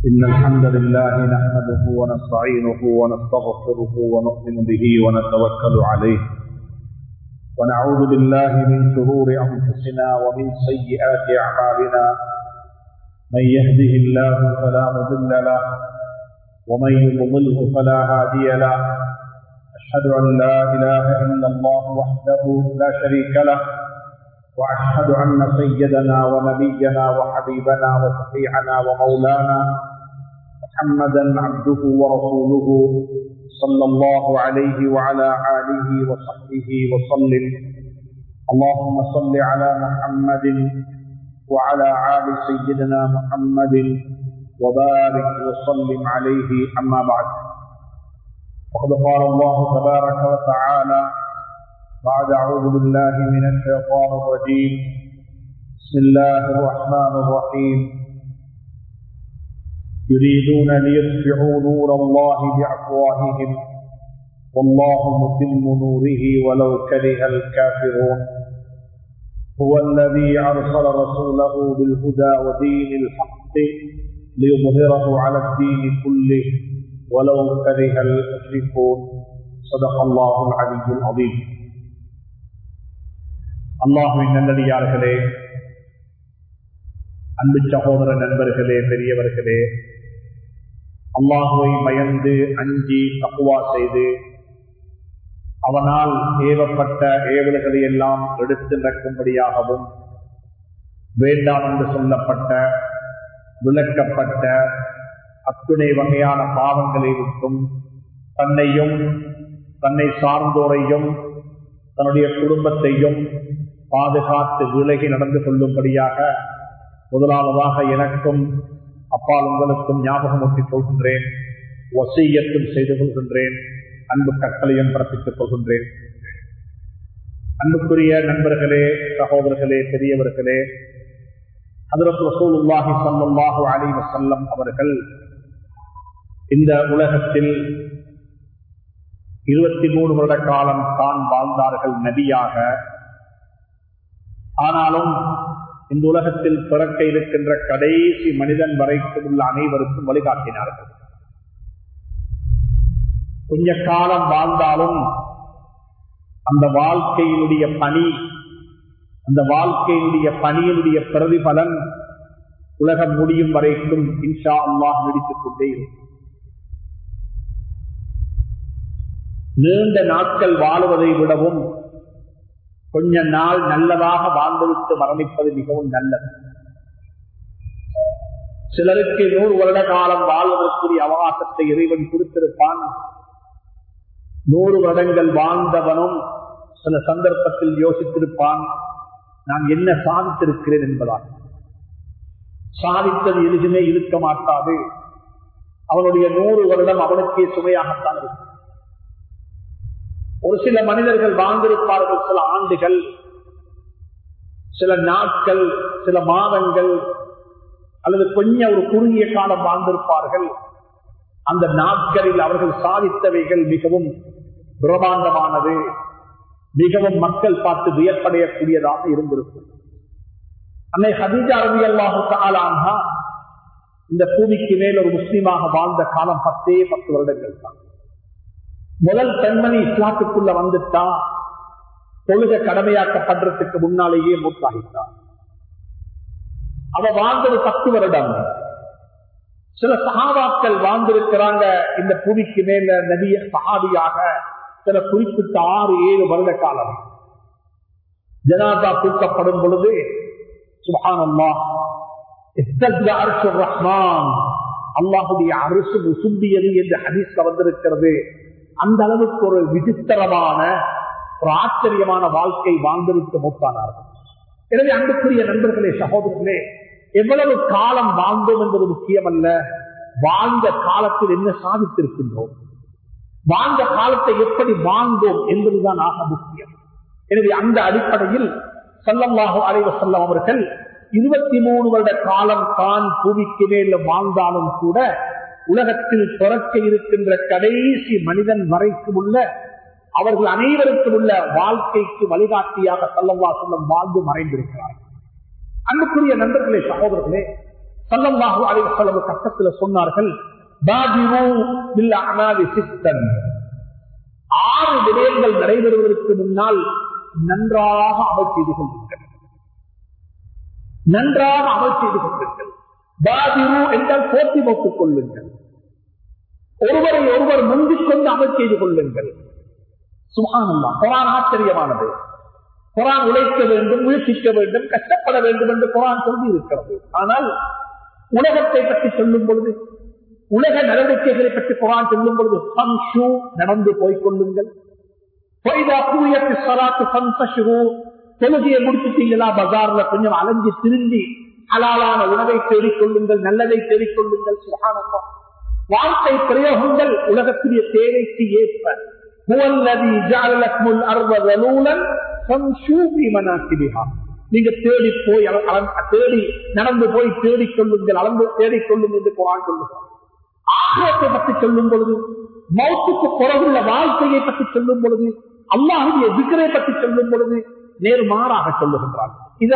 إن الحمد لله نحمده ونستعينه ونستغفره ونؤمن به ونتوكل عليه ونعوذ بالله من شرور أنفسنا ومن سيئات أعمالنا من يهده الله فلا مضل له ومن يضلله فلا هادي له أشهد أن لا إله إلا الله وحده لا شريك له وأشهد أن سيدنا ونبينا وحبيبنا وشفيعنا ومولانا محمدا عبده ورسوله صلى الله عليه وعلى آله وصحبه وسلم اللهم صل على محمد وعلى آل سيدنا محمد وبارك وسلم عليه أما بعد وقد قال الله تبارك وتعالى بعد أعوذ بالله من الشيطان الرجيم بسم الله الرحمن الرحيم يريدون ليطفئوا نور الله بأفواههم والله متم نوره ولو كره الكافرون هو الذي أرسل رسوله بالهدى ودين الحق ليظهره على الدين كله ولو كره المشركون صدق الله العلي العظيم அல்லாஹுவின் நல்லடியார்களே அன்பு சகோதர நண்பர்களே பெரியவர்களே அல்லாஹுவை பயந்து அஞ்சி தக்குவா செய்து அவனால் ஏவப்பட்ட ஏவல்களை எல்லாம் எடுத்து நடக்கும்படியாகவும் வேண்டாம் என்று சொல்லப்பட்ட விளக்கப்பட்ட அத்துணை வகையான பாவங்களை விட்டும் தன்னையும் தன்னை சார்ந்தோரையும் தன்னுடைய குடும்பத்தையும் பாதுகாத்து விலகி நடந்து கொள்ளும்படியாக முதலாவதாக எனக்கும் அப்பால் உங்களுக்கும் ஞாபகம் ஊட்டிக் கொள்கின்றேன் வசீயத்தும் செய்து கொள்கின்றேன் அன்பு கட்டளையும் பிறப்பித்துக் கொள்கின்றேன் அன்புக்குரிய நண்பர்களே சகோதரர்களே பெரியவர்களே ஹதரத் ரசூலுல்லாஹி ஸல்லல்லாஹு அலைஹி வஸல்லம் அவர்கள் இந்த உலகத்தில் இருபத்தி மூணு வருட காலம் தான் வாழ்ந்தார்கள் நபியாக ஆனாலும் இந்த உலகத்தில் பிறக்க இருக்கின்ற கடைசி மனிதன் வரைக்கும் உள்ள அனைவருக்கும் வழிகாட்டினார்கள் கொஞ்ச காலம் வாழ்ந்தாலும் அந்த வாழ்க்கையினுடைய பணி அந்த வாழ்க்கையினுடைய பணியினுடைய பிரதிபலன் உலகம் முடியும் வரைக்கும் இன்ஷா அல்லாஹ் நடித்துக் கொண்டே இருக்கும் நீண்ட நாட்கள் வாழுவதை விடவும் கொஞ்ச நாள் நல்லதாக வாழ்ந்துவிட்டு மரணிப்பது மிகவும் நல்லது சிலருக்கு நூறு வருட காலம் வாழ்வதற்குரிய அவகாசத்தை இறைவன் கொடுத்திருப்பான் நூறு வருடங்கள் வாழ்ந்தவனும் சில சந்தர்ப்பத்தில் யோசித்திருப்பான் நான் என்ன சாதித்திருக்கிறேன் என்பதால் சாதித்தது எதுவுமே இருக்க மாட்டாது அவனுடைய நூறு வருடம் அவனுக்கே சுமையாகத்தான் இருக்கும் ஒரு சில மனிதர்கள் வாழ்ந்திருப்பார்கள் சில ஆண்டுகள் சில நாட்கள் சில மாதங்கள் அல்லது கொஞ்சம் ஒரு குறுகிய காலம் வாழ்ந்திருப்பார்கள் அந்த நாட்களில் அவர்கள் சாதித்தவைகள் மிகவும் பிரமாண்டமானது மிகவும் மக்கள் பார்த்து வியப்படையக்கூடியதாக இருந்திருக்கும் அன்னை ஹதீஜா ரவி அல்லாஹு இந்த பூமிக்கு மேல் ஒரு முஸ்லீமாக வாழ்ந்த காலம் பத்தே பத்து வருடங்கள் தான் முதல் பெண்மணி இஸ்லாத்துக்குள்ள வந்துட்டா தொழுக கடமையாக்கப்படுறதுக்கு முன்னாலேயே மூத்தாகிட்டார் அவ வாழ்ந்தது பத்து வருடம் சில சகாபாக்கள் வாழ்ந்திருக்கிறாங்க இந்த பூமிக்கு மேல நபிய சகாபியாக சில குறிப்பிட்ட ஆறு ஏழு வருட காலம் ஜனாதா தூக்கப்படும் பொழுது சுபானம்மா ரஹ்மான் அல்லாஹுடைய அரசு உசும்பியது என்று ஹதீஸ் வந்திருக்கிறது அந்த அளவுக்கு ஒரு விசித்திரமான ஒரு ஆச்சரியமான வாழ்க்கை வாழ்ந்திருக்க மூத்தானார்கள் எனவே அன்புக்குரிய நண்பர்களே சகோதரர்களே எவ்வளவு காலம் வாழ்ந்தோம் என்பது முக்கியமல்ல வாழ்ந்த காலத்தில் என்ன சாதித்திருக்கின்றோம் வாழ்ந்த காலத்தை எப்படி வாழ்ந்தோம் என்பதுதான் ஆக முக்கியம் எனவே அந்த அடிப்படையில் சல்லல்லாஹு அலைவ செல்லம் அவர்கள் இருபத்தி மூணு வருட காலம் தான் பூமிக்கு மேல வாழ்ந்தாலும் கூட உலகத்தில் பிறக்க இருக்கின்ற கடைசி மனிதன் வரைக்கும் உள்ள அவர்கள் அனைவருக்கும் உள்ள வாழ்க்கைக்கு வழிகாட்டியாக சல்லவா சொல்லம் வாழ்ந்து மறைந்திருக்கிறார்கள் அன்புக்குரிய நண்பர்களே சகோதரர்களே சல்லல்லாஹு அலைஹி வஸல்லம் கட்டத்தில் சொன்னார்கள் பாதிரு பில் அனாதி சித்தன் ஆறு விடயங்கள் நடைபெறுவதற்கு முன்னால் நன்றாக அமல் செய்து கொள்ளுங்கள் நன்றாக அமல் செய்து கொள்ளுங்கள் பாதிரு என்றால் போட்டி போட்டுக் கொள்ளுங்கள் ஒருவரை ஒருவர் முந்திக் கொண்டு அமல் செய்து கொள்ளுங்கள் சுகானந்தா குரான் ஆச்சரியமானது குரான் உழைக்க வேண்டும் முயற்சிக்க வேண்டும் கஷ்டப்பட வேண்டும் என்று குரான் சொல்லி இருக்கிறது ஆனால் உலகத்தை பற்றி சொல்லும் பொழுது உலக நடவடிக்கைகளை பற்றி குரான் சொல்லும் பொழுது பங்ஷு நடந்து போய்க் கொள்ளுங்கள் தொழுகையை முடிச்சுட்டீங்களா பஜார்ல கொஞ்சம் அலைஞ்சு திரும்பி ஹலாலான உணவை தேடிக்கொள்ளுங்கள் நல்லதை தேடிக்கொள்ளுங்கள் சுகானந்தா வார்த்தை பிரயோகங்கள் உலகத்துடைய தேவைக்கு ஏற்ப நீங்க தேடி போய் தேடி நடந்து போய் தேடிக் கொள்ளுங்கள் அளந்து தேடிக் கொள்ளுங்கள் என்று குரான் சொல்லுங்கள் ஆகியத்தை பற்றி சொல்லும் பொழுது மௌத்துக்கு புறவுள்ள வாழ்க்கையை பற்றி சொல்லும் பொழுது அல்லாஹுடைய விக்கிரை பற்றி சொல்லும் பொழுது நேர்மாறாக சொல்லுகின்றார்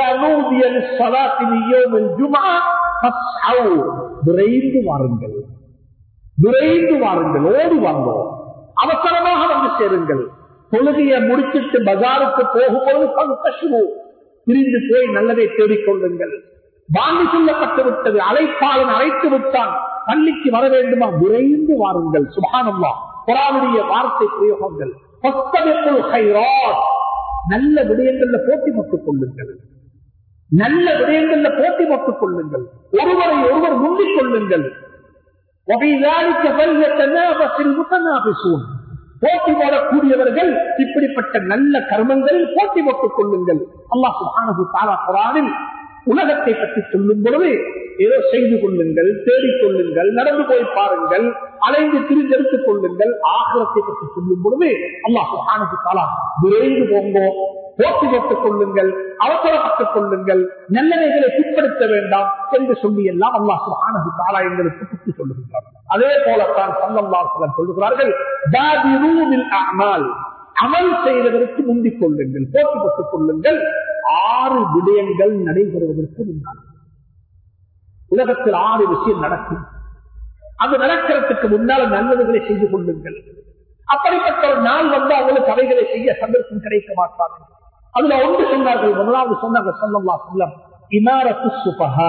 விரைந்து வாருங்கள் விரைந்து வாருங்கள் ஓடி வாங்குவோம் அவசரமாக வந்து சேருங்கள் தொழுகையை முடிச்சிட்டு பஜாருக்கு போகும்போது பங்கு பிரிந்து போய் நல்லதை தேடிக்கொள்ளுங்கள் வாங்கி சொல்லப்பட்டு விட்டது அழைப்பாளன் அழைத்து விட்டான் பள்ளிக்கு வர வேண்டுமா விரைந்து வாருங்கள் சுபானம்மா குரானுடைய வார்த்தை பிரயோகங்கள் நல்ல விடயங்கள்ல போட்டி போட்டுக் கொள்ளுங்கள் நல்ல விடயங்கள்ல போட்டி போட்டுக் கொள்ளுங்கள் ஒருவரை ஒருவர் முந்திக் கொள்ளுங்கள் போட்டி போடக்கூடியவர்கள் இப்படிப்பட்ட நல்ல கர்மங்களில் போட்டி போட்டுக் கொள்ளுங்கள் அல்லாஹு உலகத்தை பற்றி சொல்லும் பொழுது ஏதோ செய்து கொள்ளுங்கள் தேடிக் கொள்ளுங்கள் நடந்து போய் பாருங்கள் அலைந்து திரிந்தெடுத்துக் கொள்ளுங்கள் ஆகலத்தை பற்றி சொல்லும் பொழுது அல்லாஹு ஆனது காலா விரைந்து போங்கோ போட்டி போட்டுக் கொள்ளுங்கள் அவசரப்பட்டுக் கொள்ளுங்கள் நல்லவைகளை பிற்படுத்த வேண்டாம் என்று சொல்லி எல்லாம் அல்லாஹு ஆனது காலா எங்களுக்கு சுற்றி சொல்லுகின்றார் அதே போலத்தான் சல்லல்லாஹ் சொல்லுகிறார்கள் அமல் செய்வதற்கு முந்திக் கொள்ளுங்கள் போட்டி போட்டுக் கொள்ளுங்கள் ஆறு விடயங்கள் நடைபெறுவதற்கு முன்னால் உலகத்தில் ஆறு விஷயம் நடக்கும் அது நடக்கிறதுக்கு முன்னால் நல்லதுகளை செய்து கொள்ளுங்கள் அப்படிப்பட்ட ஒரு நாள் வந்து அவங்களுக்கு அவைகளை செய்ய சந்தர்ப்பம் கிடைக்க மாட்டாங்க அதுல ஒன்று சொன்னார்கள் முதலாவது சொன்னாங்க சொல்லலாம் சொல்லம் இமாரத்து சுபகா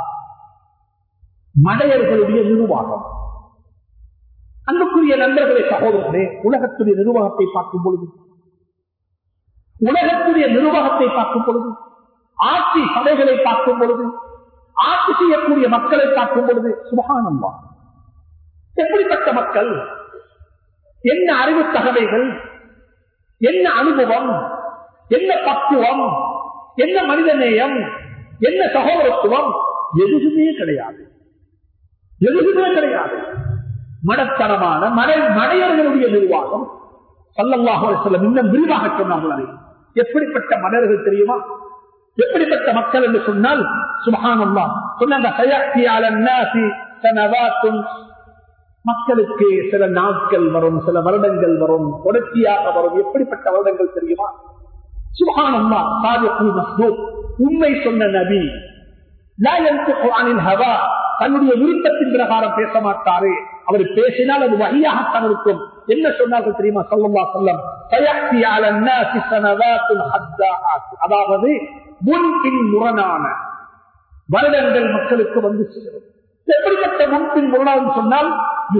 மடையர்களுடைய நிர்வாகம் அன்புக்குரிய நண்பர்களை சகோதரர்களே உலகத்துடைய நிர்வாகத்தை பார்க்கும் பொழுது உலகத்துடைய நிர்வாகத்தை பார்க்கும் பொழுது ஆட்சி சபைகளை பார்க்கும் பொழுது ஆட்சி செய்யக்கூடிய மக்களை பார்க்கும் பொழுது சுபகானம்மா எப்படிப்பட்ட மக்கள் என்ன அறிவு தகவைகள் என்ன அனுபவம் என்ன பக்குவம் என்ன மனிதநேயம் என்ன சகோதரத்துவம் எதுவுமே கிடையாது எதுவுமே கிடையாது மடத்தனமான மடை மடையர்களுடைய நிர்வாகம் சல்லல்லாஹு செல்லம் இன்னும் விரிவாக சொன்னார்கள் அதை எப்படிப்பட்ட மன்னர்கள் தெரியுமா எப்படிப்பட்ட மக்கள் என்று சொன்னால் சுபகானல்லா சொன்னாங்க மக்களுக்கு சில நாட்கள் வரும் சில வருடங்கள் வரும் தொடர்ச்சியாக வரும் எப்படிப்பட்ட வருடங்கள் தெரியுமா சுபகானல்லா சாதிப்பு மஸ்தூத் உண்மை சொன்ன நபி ஹவா தன்னுடைய விருப்பத்தின் பிரகாரம் பேச மாட்டாரு அவர் பேசினால் அது வழியாகத்தான் இருக்கும் என்ன சொன்னார்கள் தெரியுமா சொல்லா சொல்லம் அதாவது முன்பின் முரணான வருடங்கள் மக்களுக்கு வந்து சேரும் எப்படிப்பட்ட முன்பின் முரணான்னு சொன்னால்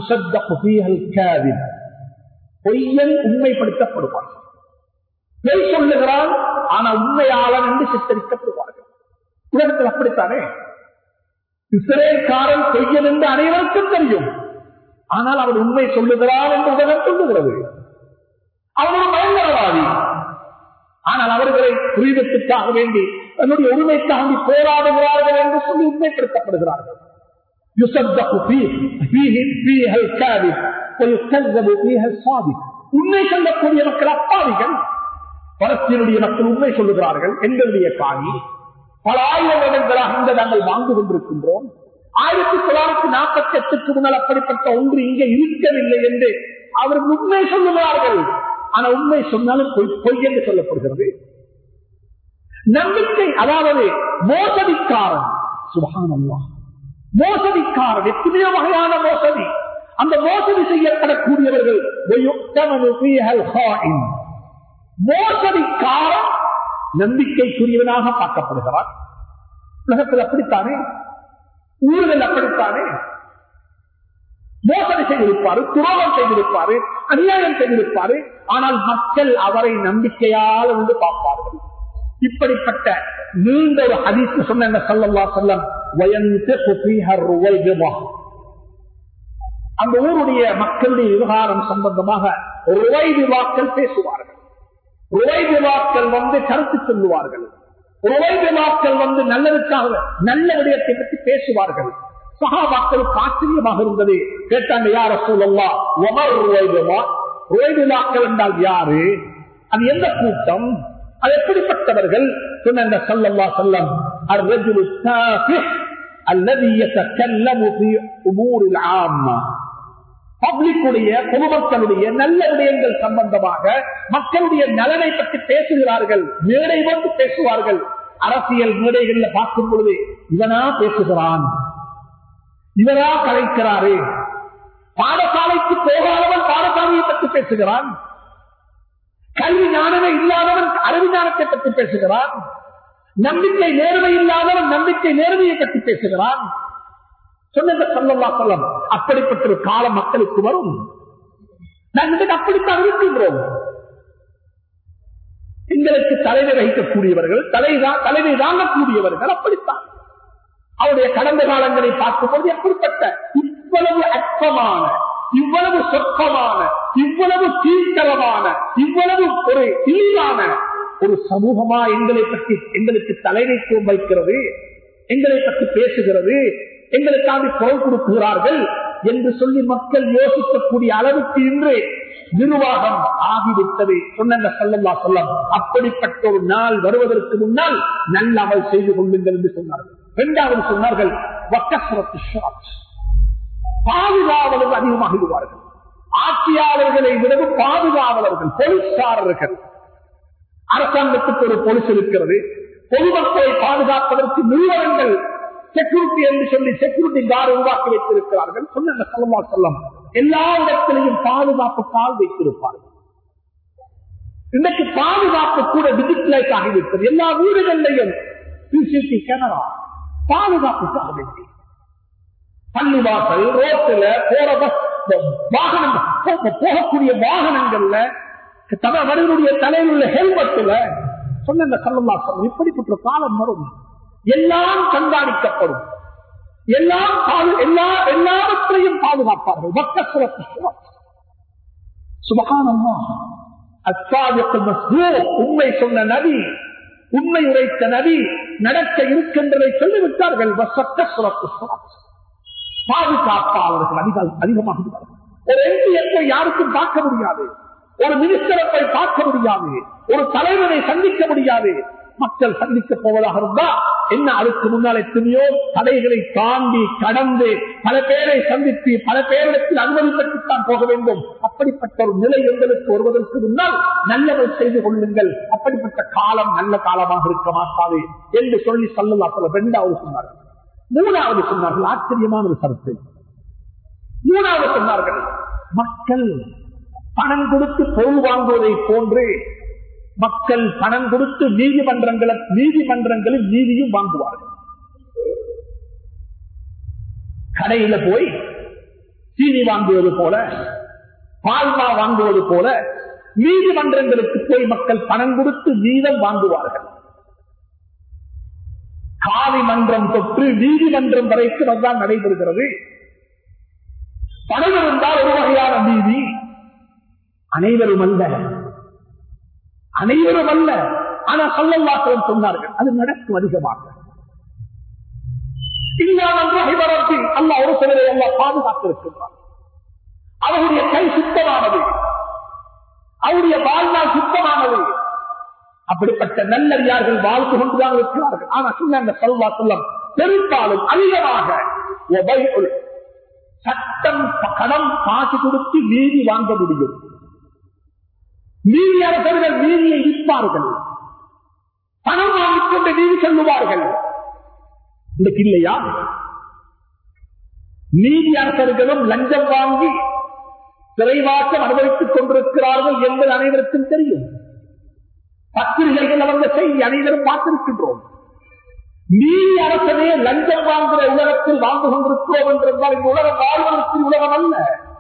பொய்யன் உண்மைப்படுத்தப்படுவான் பொய் சொல்லுகிறான் ஆனா உண்மையாளன் என்று சித்தரிக்கப்படுவார்கள் உலகத்தில் அப்படித்தானே இஸ்ரேல்காரன் பொய்யன் என்று அனைவருக்கும் தெரியும் ஆனால் அவர் உண்மை சொல்லுகிறார் என்று உலகம் சொல்லுகிறது அவர் ஒரு பயங்கரவாதி ஆனால் அவர்களை புரிதத்துக்காக வேண்டி தன்னுடைய உரிமைக்காக போராடுகிறார்கள் என்று சொல்லி உண்மைப்படுத்தப்படுகிறார்கள் உண்மை சொல்லக்கூடிய மக்கள் அப்பாவிகள் பலஸ்தீனுடைய மக்கள் உண்மை சொல்லுகிறார்கள் எங்களுடைய காணி பல ஆயிரம் வருடங்களாக இந்த நாங்கள் வாழ்ந்து கொண்டிருக்கின்றோம் ஆயிரத்தி தொள்ளாயிரத்தி நாற்பத்தி எட்டுக்கு முன்னால் அப்படிப்பட்ட ஒன்று இங்கே இருக்கவில்லை என்று அவர்கள் உண்மை சொல்லுகிறார்கள் ஆனா உண்மை சொன்னாலும் பொய் பொய் என்று சொல்லப்படுகிறது நம்பிக்கை அதாவது மோசடிக்காரன் சுபகானல்லா மோசடிக்காரன் எத்தனையோ வகையான மோசடி அந்த மோசடி செய்யப்படக்கூடியவர்கள் மோசடிக்காரன் நம்பிக்கைக்குரியவனாக பார்க்கப்படுகிறார் உலகத்தில் அப்படித்தானே ஊழல் அப்படித்தானே மோசடி செய்திருப்பாரு துரோகம் செய்திருப்பாரு அநியாயம் செய்திருப்பாரு ஆனால் மக்கள் அவரை நம்பிக்கையால் வந்து பார்ப்பார்கள் இப்படிப்பட்ட நீண்ட ஒரு ஹதீஸ் சொன்ன சொல்லல்லா சொல்லம் அந்த ஊருடைய மக்களுடைய விவகாரம் சம்பந்தமாக ருவை விவாக்கள் பேசுவார்கள் ருவை விவாக்கள் வந்து கருத்து சொல்லுவார்கள் ருவை விவாக்கள் வந்து நல்லதுக்காக நல்ல விடயத்தை பற்றி பேசுவார்கள் சகாபாக்களுக்கு ஆச்சரியமாக இருந்தது கேட்டாங்க யார சூழல்லா ஒமர் ருவைவிமா ருவைவிழாக்கள் என்றால் யாரு அது எந்த கூட்டம் அது எப்படிப்பட்டவர்கள் சொன்ன சல்லல்லா சொல்லம் الرجل التافه الذي يتكلم في امور العامه பப்ளிக்குடைய பொதுமக்களுடைய நல்ல விடயங்கள் சம்பந்தமாக மக்களுடைய நலனை பற்றி பேசுகிறார்கள் மேடை வந்து பேசுவார்கள் அரசியல் மேடைகள்ல பார்க்கும் பொழுது இவனா பேசுகிறான் இவரா கலைக்கிறாரு பாடசாலைக்கு போகாதவன் பாடசாலையை பற்றி பேசுகிறான் கல்வி ஞானமே இல்லாதவன் அறிவு ஞானத்தை பற்றி பேசுகிறான் நம்பிக்கை நேர்மை இல்லாதவன் நம்பிக்கை நேர்மையை பற்றி பேசுகிறான் சொன்னது சொல்லலாம் சொல்லம் அப்படிப்பட்ட ஒரு காலம் மக்களுக்கு வரும் நாங்கள் அப்படித்தான் இருக்கின்றோம் எங்களுக்கு தலைமை வகிக்கக்கூடியவர்கள் தலைதான் தலைமை தாங்கக்கூடியவர்கள் அப்படித்தான் அவருடைய கடந்த காலங்களை பார்க்கும்போது எப்படிப்பட்ட இவ்வளவு அற்பமான இவ்வளவு சொற்பமான இவ்வளவு கீழ்த்தரமான இவ்வளவு ஒரு இழிவான ஒரு சமூகமா எங்களை பற்றி எங்களுக்கு தலைமைத்துவம் வைக்கிறது எங்களை பற்றி பேசுகிறது எங்களுக்காக குரல் கொடுக்குகிறார்கள் என்று சொல்லி மக்கள் யோசிக்கக்கூடிய அளவுக்கு இன்று நிர்வாகம் ஆகிவிட்டது சொன்ன சொல்லல்லா சொல்லம் அப்படிப்பட்ட ஒரு நாள் வருவதற்கு முன்னால் நல்ல அமல் செய்து கொள்ளுங்கள் என்று சொன்னார்கள் இரண்டாவது சொன்னார்கள் பாதுகாவலர்கள் அதிகமாகிடுவார்கள் ஆட்சியாளர்களை விடவும் பாதுகாவலர்கள் போலீஸ்காரர்கள் அரசாங்கத்துக்கு ஒரு போலீஸ் இருக்கிறது பொதுமக்களை பாதுகாப்பதற்கு நிறுவனங்கள் செக்யூரிட்டி என்று சொல்லி செக்யூரிட்டி கார்டு உருவாக்கி வைத்திருக்கிறார்கள் சொன்ன சொல்லமா சொல்லம் எல்லா இடத்திலையும் பாதுகாப்பு கால் வைத்திருப்பார்கள் இன்னைக்கு பாதுகாப்பு கூட டிஜிட்டலைஸ் ஆகிவிட்டது எல்லா வீடுகளிலையும் சிசிடி கேமரா பாதுகாப்புக்காக வேண்டி பள்ளிவாசல் ரோட்டில் போற வாகனம் போகக்கூடிய வாகனங்கள்ல வருவனுடைய தலையில் உள்ள ஹெல்மெட்ல சொன்ன சொல்லமா சொல்லும் இப்படிப்பட்ட காலம் வரும் எல்லாம் கண்காணிக்கப்படும் எல்லாம் எல்லா எல்லாவற்றையும் பாதுகாப்பார்கள் மக்கள் சுபகானம்மா உண்மை சொன்ன நபி உண்மை உரைத்த நபி நடக்க இருக்கின்றதை சொல்லிவிட்டார்கள் பாதுகாப்பாளர்கள் அதிகம் அதிகமாக ஒரு எம்பிஎத்தை யாருக்கும் பார்க்க முடியாது ஒரு மினிஸ்டரை போய் பார்க்க முடியாது ஒரு தலைவரை சந்திக்க முடியாது மக்கள் சந்திக்க போவதாக இருந்தா என்ன அதுக்கு முன்னால் எத்தனையோ தடைகளை தாண்டி கடந்து பல பேரை சந்தித்து பல பேரிடத்தில் அனுமதி பெற்றுத்தான் போக வேண்டும் அப்படிப்பட்ட ஒரு நிலை எங்களுக்கு வருவதற்கு முன்னால் நல்லவர் செய்து கொள்ளுங்கள் அப்படிப்பட்ட காலம் நல்ல காலமாக இருக்க மாட்டாது என்று சொல்லி சொல்லலாம் சொல்ல இரண்டாவது சொன்னார்கள் மூணாவது சொன்னார்கள் ஆச்சரியமான ஒரு கருத்து மூணாவது சொன்னார்கள் மக்கள் பணம் கொடுத்து பொருள் வாங்குவதை போன்று மக்கள் பணம் கொடுத்து நீதிமன்றங்களை நீதிமன்றங்களில் நீதியும் வாங்குவார்கள் கடையில போய் சீனி வாங்குவது போல பால்மா வாங்குவது போல நீதிமன்றங்களுக்கு போய் மக்கள் பணம் கொடுத்து வீதம் வாங்குவார்கள் காவி மன்றம் தொற்று நீதிமன்றம் வரைக்கும் அதுதான் நடைபெறுகிறது பணம் இருந்தால் ஒரு வகையான நீதி அனைவரும் அல்ல அனைவரும் அல்ல ஆனா சொல்லல்லாக்கள் சொன்னார்கள் அது நடக்கும் அதிகமாக அல்ல ஒரு சிலரை அல்ல பாதுகாத்திருக்கின்றார் அவருடைய கை சுத்தமானது அவருடைய வாழ்நாள் சுத்தமானது அப்படிப்பட்ட நல்லறியார்கள் வாழ்ந்து கொண்டுதான் இருக்கிறார்கள் ஆனா சொன்ன சொல்வா சொல்லம் பெரும்பாலும் அதிகமாக சட்டம் கடன் காசு கொடுத்து நீதி வாங்க முடியும் நீதி அரசர்கள் நீதியை விற்பார்கள் பணம் வாங்கிக் கொண்டு நீதி சொல்லுவார்கள் இன்னைக்கு இல்லையா நீதி அரசர்களும் லஞ்சம் வாங்கி சிறைவாக்கம் அனுபவித்துக் கொண்டிருக்கிறார்கள் என்பது அனைவருக்கும் தெரியும் பத்திரிகைகள் வந்த செய்தி அனைவரும் பார்த்திருக்கின்றோம் நீதி அரசனே லஞ்சம் வாங்குகிற உலகத்தில் வாழ்ந்து கொண்டிருக்கிறோம் என்றால் இந்த உலகம் வாழ்வதற்கு உலகம் அல்ல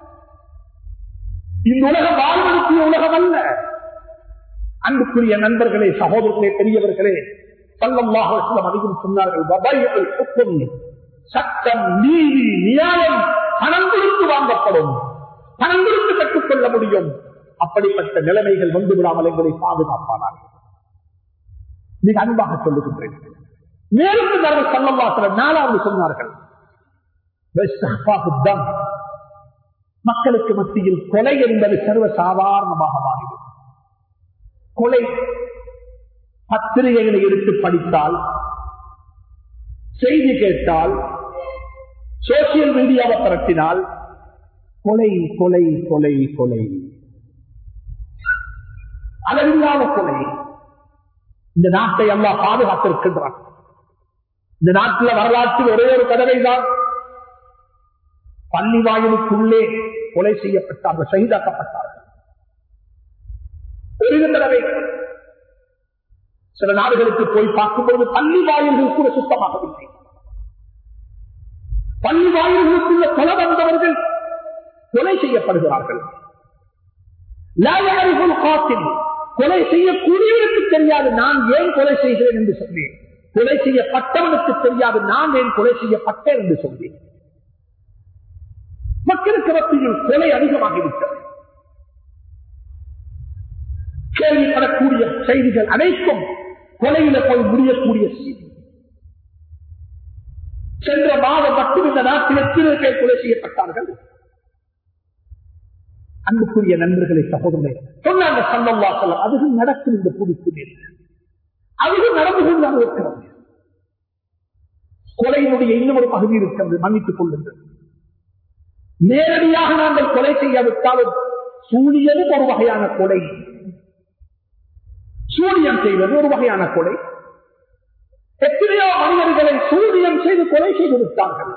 இந்த உலகம் வாழ்வதற்கு உலகம் அல்ல அன்புக்குரிய நண்பர்களே சகோதரர்களே பெரியவர்களே சல்லமாக அதிகம் சொன்னார்கள் வபையல் ஹுக்கும், சட்டம் நீதி நியாயம் பணம் கொடுத்து வாங்கப்படும் பணம் கொடுத்து கற்றுக்கொள்ள முடியும் அப்படிப்பட்ட நிலைமைகள் வந்து விடாமல் எங்களை பாதுகாப்பானார்கள் மிக அன்பாக சொல்லுகின்றேன் மேலும் அவர்கள் சல்லவாசல் நாலாவது சொன்னார்கள் "வஸ்தஹ்பாஹுத்தம்." மக்களுக்கு மத்தியில் கொலை என்பது சர்வ சாதாரணமாக மாறிவிடும் கொலை பத்திரிகைகளை எடுத்து படித்தால் செய்தி கேட்டால் சோசியல் மீடியாவை பரப்பினால் கொலை கொலை கொலை கொலை அளவில்லாத கொலை இந்த நாட்டை எல்லாம் பாதுகாத்திருக்கின்றான் இந்த நாட்டில் வரலாற்றில் ஒரே ஒரு கதவை தான் பள்ளி வாயிலுக்குள்ளே கொலை செய்யப்பட்டார்கள் சகிதாக்கப்பட்டார்கள் ஒரு தடவை சில நாடுகளுக்கு போய் பார்க்கும்போது பள்ளி வாயில்கள் கூட சுத்தமாகவில்லை பள்ளி வாயில்களுக்குள்ள கொலை வந்தவர்கள் கொலை செய்யப்படுகிறார்கள் லாயறிவுள் காத்தில் கொலை செய்யக்கூடியவருக்கு தெரியாது நான் ஏன் கொலை செய்கிறேன் என்று சொன்னேன் கொலை செய்யப்பட்டவனுக்கு தெரியாது நான் ஏன் கொலை செய்யப்பட்டேன் என்று சொன்னேன் மக்களுக்கு மத்தியில் கொலை அதிகமாகிவிட்டது கேள்விப்படக்கூடிய செய்திகள் அனைத்தும் கொலையில போய் முடியக்கூடிய செய்தி சென்ற மாதம் மட்டும் இந்த நாட்டில் எத்தனை பேர் கொலை செய்யப்பட்டார்கள் அன்புக்குரிய நண்பர்களை சகோதரனை சொன்னாங்க சல்லல்லா செல்லம் அதுவும் நடக்கும் இந்த புதுக்கு மேல் அதுவும் நடந்து கொண்டால் இருக்கிறது கொலையினுடைய இன்னும் ஒரு பகுதி இருக்கிறது மன்னித்துக் கொள்ளுங்கள் நேரடியாக நாங்கள் கொலை செய்யாவிட்டாலும் சூழியனும் ஒரு வகையான கொலை சூழியம் செய்வது ஒரு வகையான கொலை எத்தனையோ மனிதர்களை சூழியம் செய்து கொலை செய்து விட்டார்கள்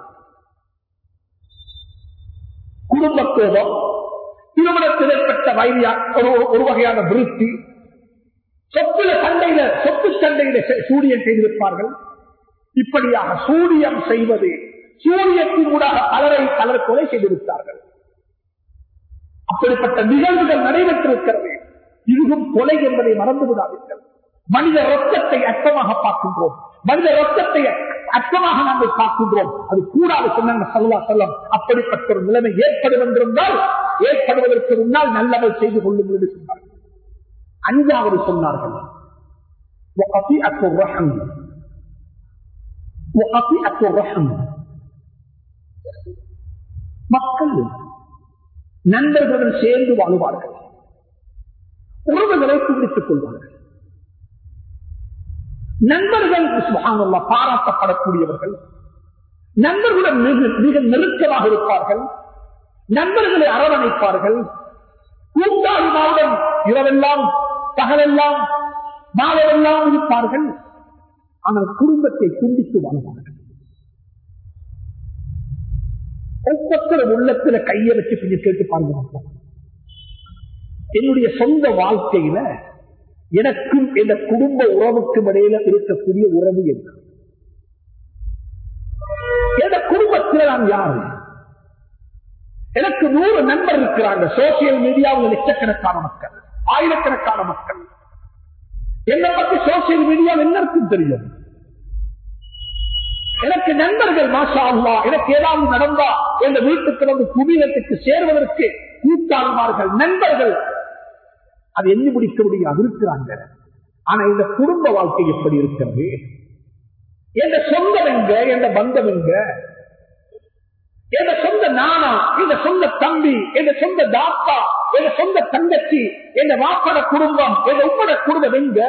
குடும்ப கோபம் திருமணத்தில் ஏற்பட்ட வைரியா ஒரு ஒரு வகையான விருத்தி சொத்துல சண்டையில சொத்து சண்டையில செ- சூழியம் செய்து விட்டார்கள் இப்படியாக சூழியம் செய்வது சூரியத்தின் ஊடாக பலரை பலர் கொலை செய்து விட்டார்கள் அப்படிப்பட்ட நிகழ்வுகள் நடைபெற்றிருக்கிறது இதுவும் கொலை என்பதை மறந்து விடாதீர்கள் மனித ரத்தத்தை அர்த்தமாக பார்க்கின்றோம் மனித ரத்தத்தை அர்த்தமாக நாங்கள் பார்க்கின்றோம் அது கூடாது சொன்னாங்க சல்லா செல்லம் அப்படிப்பட்ட ஒரு நிலைமை ஏற்படும் என்றிருந்தால் ஏற்படுவதற்கு முன்னால் நல்லவள் செய்து கொள்ளுங்கள் என்று சொன்னார்கள் அஞ்சாவது சொன்னார்கள் وقطيعة الرحم وقطيعة الرحم மக்கள் நண்பர்களுடன் சேர்ந்து வாழுவார்கள் உறவுகளை துண்டித்துக் கொள்வார்கள் நண்பர்கள் சுபஹானல்லாஹ் பாராட்டப்படக்கூடியவர்கள் நண்பர்களுடன் மிக- மிக நெருக்கமாக இருப்பார்கள் நண்பர்களை அரவணைப்பார்கள் கூட்டாளிமாவுடன் இரவெல்லாம் பகலெல்லாம் மாலெல்லாம் இருப்பார்கள் ஆனால் குடும்பத்தை துண்டித்து வாழ்வார்கள் ஒவ்வொருத்தரும் உள்ளத்துல கையை வச்சு கொஞ்சம் கேட்டு பாருங்க பார்ப்போம். என்னுடைய சொந்த வாழ்க்கையில எனக்கும் இந்த குடும்ப உறவுக்கும் இடையில இருக்கக்கூடிய உறவு என்ன எந்த குடும்பத்தில் நான் யாரு எனக்கு நூறு நண்பர் இருக்கிறாங்க சோசியல் மீடியாவில் லட்சக்கணக்கான மக்கள் ஆயிரக்கணக்கான மக்கள் என்னை பத்தி சோசியல் மீடியா எல்லாருக்கும் தெரியும் எனக்கு நண்பர்கள் மாஷா அல்லா எனக்கு ஏதாவது நடந்தா எந்த வீட்டுக்கு வந்து குடியத்துக்கு சேர்வதற்கு கூட்டாளமார்கள் நண்பர்கள் அது எண்ணி முடிக்க முடியாது இருக்கிறாங்க ஆனா இந்த குடும்ப வாழ்க்கை எப்படி இருக்கிறது எந்த சொந்தம் எங்க எந்த பந்தம் எங்க எந்த சொந்த நானா எந்த சொந்த தம்பி எந்த சொந்த தாத்தா எந்த சொந்த தங்கச்சி எந்த வாப்பட குடும்பம் எந்த உப்பட குடும்பம் எங்க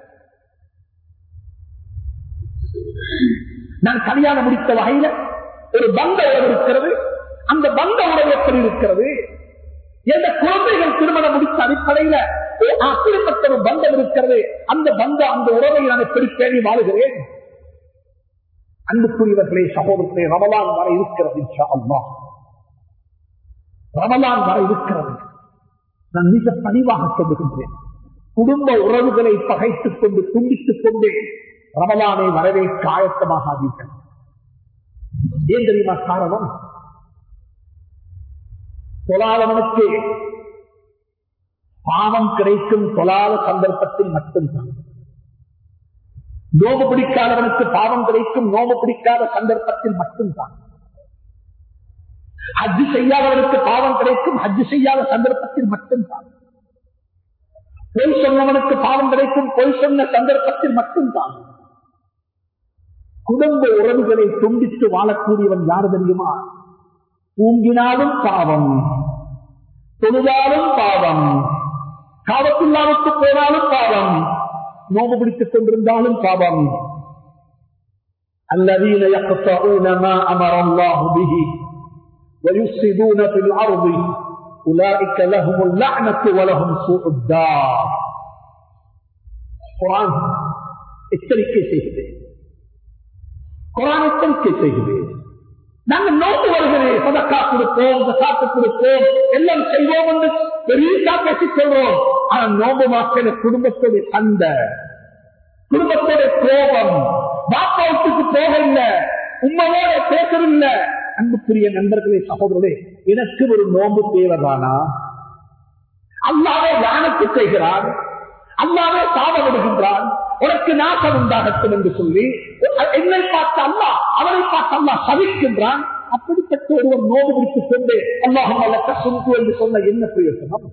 நான் கல்யாணம் முடித்த வகையில ஒரு பந்த உறவு இருக்கிறது அந்த பந்த உறவு எப்படி இருக்கிறது எந்த குழந்தைகள் திருமணம் முடித்த அடிப்படையில ஒரு அப்படிப்பட்ட ஒரு பந்தம் இருக்கிறது அந்த பந்த அந்த உறவை நான் எப்படி பேணி வாழுகிறேன் அன்புக்குரியவர்களே சகோதரர்களே ரமலான் வர இருக்கிறது இன்ஷா அல்லாஹ் ரமலான் வர இருக்கிறது நான் மிக பணிவாக சொல்லுகின்றேன் குடும்ப உறவுகளை பகைத்துக் கொண்டு துண்டித்துக் கொண்டு ரமலானை வரவேற்க ஆயத்தமாகாதீர்கள் ஏன் தெரியுமா காரணம் தொழாதவனுக்கு பாவம் கிடைக்கும் தொழாத சந்தர்ப்பத்தில் மட்டும்தான் நோம்பு பிடிக்காதவனுக்கு பாவம் கிடைக்கும் நோம்பு பிடிக்காத சந்தர்ப்பத்தில் மட்டும்தான் ஹஜ்ஜு செய்யாதவனுக்கு பாவம் கிடைக்கும் ஹஜ்ஜு செய்யாத சந்தர்ப்பத்தில் மட்டும்தான் பொய் சொன்னவனுக்கு பாவம் கிடைக்கும் பொய் சொன்ன சந்தர்ப்பத்தில் மட்டும்தான் குடும்ப உறவுகளை துண்டித்து வாழக்கூடியவன் யார் தெரியுமா தூங்கினாலும் பாவம் தொழுதாலும் பாவம் காவத்துள்ளாவுக்கு போனாலும் பாவம் நோம்பு பிடித்துக் கொண்டிருந்தாலும் பாவம் الذين يقطعون ما امر الله به ويفسدون في الارض اولئك لهم اللعنه ولهم سوء الدار குரான் எச்சரிக்கை செய்கிறது குரான் எச்சரிக்கை செய்கிறது நாங்க நோட்டு வருகிறேன் சதக்கா கொடுப்போம் காத்து கொடுப்போம் எல்லாம் செய்வோம் என்று பெரிய பேசி சொல்றோம் ஆனா நோம்பு மாற்ற குடும்பத்தோட சண்டை குடும்பத்தோட கோபம் பாப்பா வீட்டுக்கு போக இல்லை உண்மையோட பேசவில்லை அன்புக்குரிய நண்பர்களே சகோதரர்களே எனக்கு ஒரு நோம்பு தேவைதானா அல்லாவே யானுக்கு செய்கிறான் அல்லாவே சாபம் விடுகின்றான் உனக்கு நாசம் உண்டாகட்டும் என்று சொல்லி என்னை பார்த்த அல்லா அவனை பார்த்த அல்லா சவிக்கின்றான் அப்படிப்பட்ட ஒருவர் நோடு பிடித்துக் கொண்டு அல்லாஹம் அல்ல சுருக்கு என்று சொன்ன என்ன பிரயோசனம்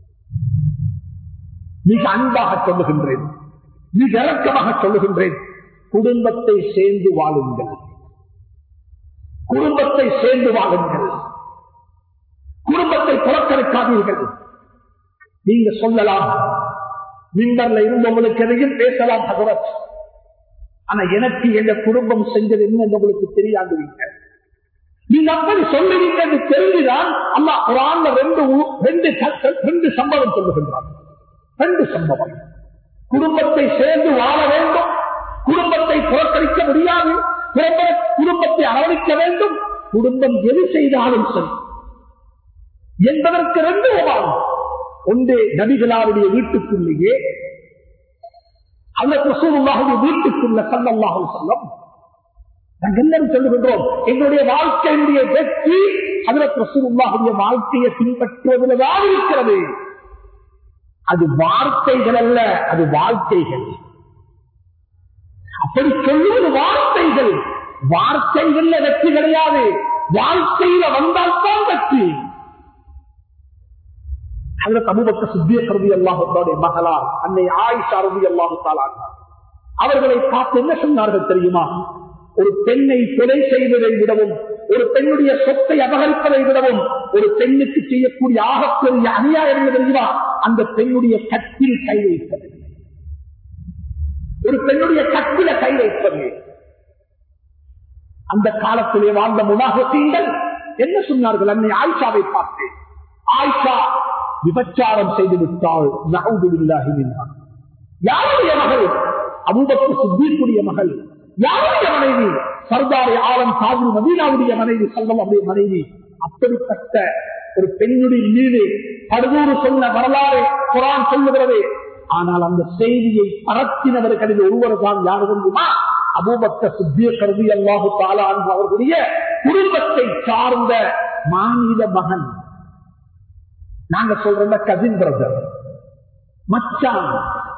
மிக அன்பாக சொல்லுகின்றேன் மிக இறக்கமாக சொல்லுகின்றேன் குடும்பத்தை சேர்ந்து வாழுங்கள் குடும்பத்தை சேர்ந்து வாழுங்கள் குடும்பத்தை புறக்கணிக்காதீர்கள் நீங்க சொல்லலாம் மின்பர்ல இருந்து உங்களுக்கு எதையும் பேசலாம் பகவத் ஆனா எனக்கு எங்க குடும்பம் செஞ்சது என்ன உங்களுக்கு தெரியாது நீங்க அப்படி சொல்லுவீங்க என்று தெரிஞ்சுதான் அம்மா குரான்ல ரெண்டு ரெண்டு ரெண்டு சம்பவம் சொல்லுகின்றான் ரெண்டு சம்பவம் குடும்பத்தை சேர்ந்து வாழ வேண்டும் குடும்பத்தை புறக்கணிக்க முடியாது குடும்பத்தை அரவணைக்க வேண்டும் குடும்பம் எது செய்தாலும் சரி என்பதற்கு ரெண்டு உபாயம் ஒன்று நபிகளாருடைய வீட்டுக்குள்ளேயே அல்ல ரசூலுல்லாஹுடைய வீட்டுக்குள்ள சல்லல்லாஹு சொல்லம் நாங்கள் எல்லாரும் சொல்லுகின்றோம் எங்களுடைய வாழ்க்கையினுடைய வெற்றி அதற்கு ரசூலுல்லாஹுடைய வாழ்க்கையை பின்பற்றுவதில்தான் இருக்கிறது அது வார்த்தைகள் அல்ல அது வாழ்க்கைகள் அப்படி சொல்லுவது வார்த்தைகள் வார்த்தைகள்ல வெற்றி கிடையாது வாழ்க்கையில வந்தால்தான் வெற்றி மகளார் அன்னை ஆயிஷா ரவி அல்லாஹு அவர்களை பார்த்து என்ன சொன்னார்கள் தெரியுமா ஒரு பெண்ணை கொலை செய்வதை விடவும் ஒரு பெண்ணுடைய சொத்தை அபகரிப்பதை விடவும் ஒரு பெண்ணுக்கு செய்யக்கூடிய ஆகப்பெரிய அநியாயம் என்ன தெரியுமா அந்த பெண்ணுடைய கட்டில் கை வைப்பது ஒரு பெண்ணுடைய கட்டில கை வைப்பது அந்த காலத்திலே வாழ்ந்த முனாகத்தீங்கள் என்ன சொன்னார்கள் அன்னை ஆயிஷாவை பார்த்து ஆயிஷா விபச்சாரம் செய்து விட்டாள் நகவுதில்லாகினார் யாருடைய மகள் அபூபக்கு சித்திக்குரிய மகள் யாருடைய மனைவி சர்தாரி ஆலம் சாது மதீனாவுடைய மனைவி செல்வம் அவருடைய மனைவி அப்படிப்பட்ட ஒரு பெண்ணுடைய மீது படுதூறு சொன்ன வரலாறு குரான் சொல்லுகிறது ஆனால் அந்த செய்தியை பரத்தினவர்களில் ஒருவர் தான் யாரு தெரியுமா அபூபக்க சித்திய கருதி அல்லாஹு தாலான் அவர்களுடைய குடும்பத்தை சார்ந்த மாநில மகன் நாங்க சொல்ற கசின் பிரதர் மச்சான்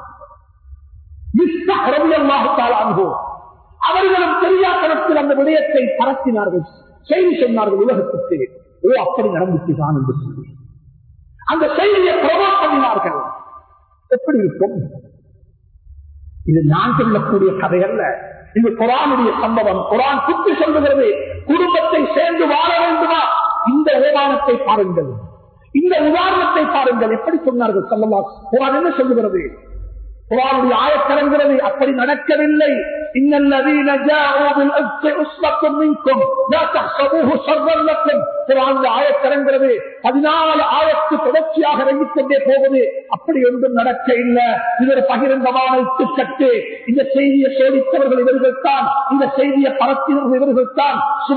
அவர்களும் தெரியாதனத்தில் அந்த விடயத்தை பரத்தினார்கள் செய்தி சொன்னார்கள் உலகத்துக்கு ஓ அப்படி நடந்துச்சுதான் என்று சொல்லி அந்த செய்தியை பிரபோட் பண்ணினார்கள் எப்படி இருக்கும் இது நான் சொல்லக்கூடிய கதை அல்ல இது குரானுடைய சம்பவம் குரான் குத்தி சொல்லுகிறது குடும்பத்தை சேர்ந்து வாழ வேண்டுமா இந்த உதாரணத்தை பாருங்கள் இந்த உதாரணத்தை பாருங்கள் எப்படி சொன்னார்கள் சொல்லலாம் குரான் என்ன சொல்லுகிறது குரானுடைய ஆயக்கரங்கிறது அப்படி நடக்கவில்லை إن الذين جاءوا بالأفك عصبة منكم لا تحسبوه شرا لكم குரான் ஆயத் இறங்குறது பதினாலு ஆயத்து தொடர்ச்சியாக இறங்கிக் கொண்டே போவது அப்படி ஒன்றும் நடக்க இல்லை இது ஒரு பகிரங்கமான இட்டுக்கட்டு இந்த செய்தியை சோதித்தவர்கள் இவர்கள் தான் இந்த செய்தியை பரத்தினர்கள் இவர்கள் தான்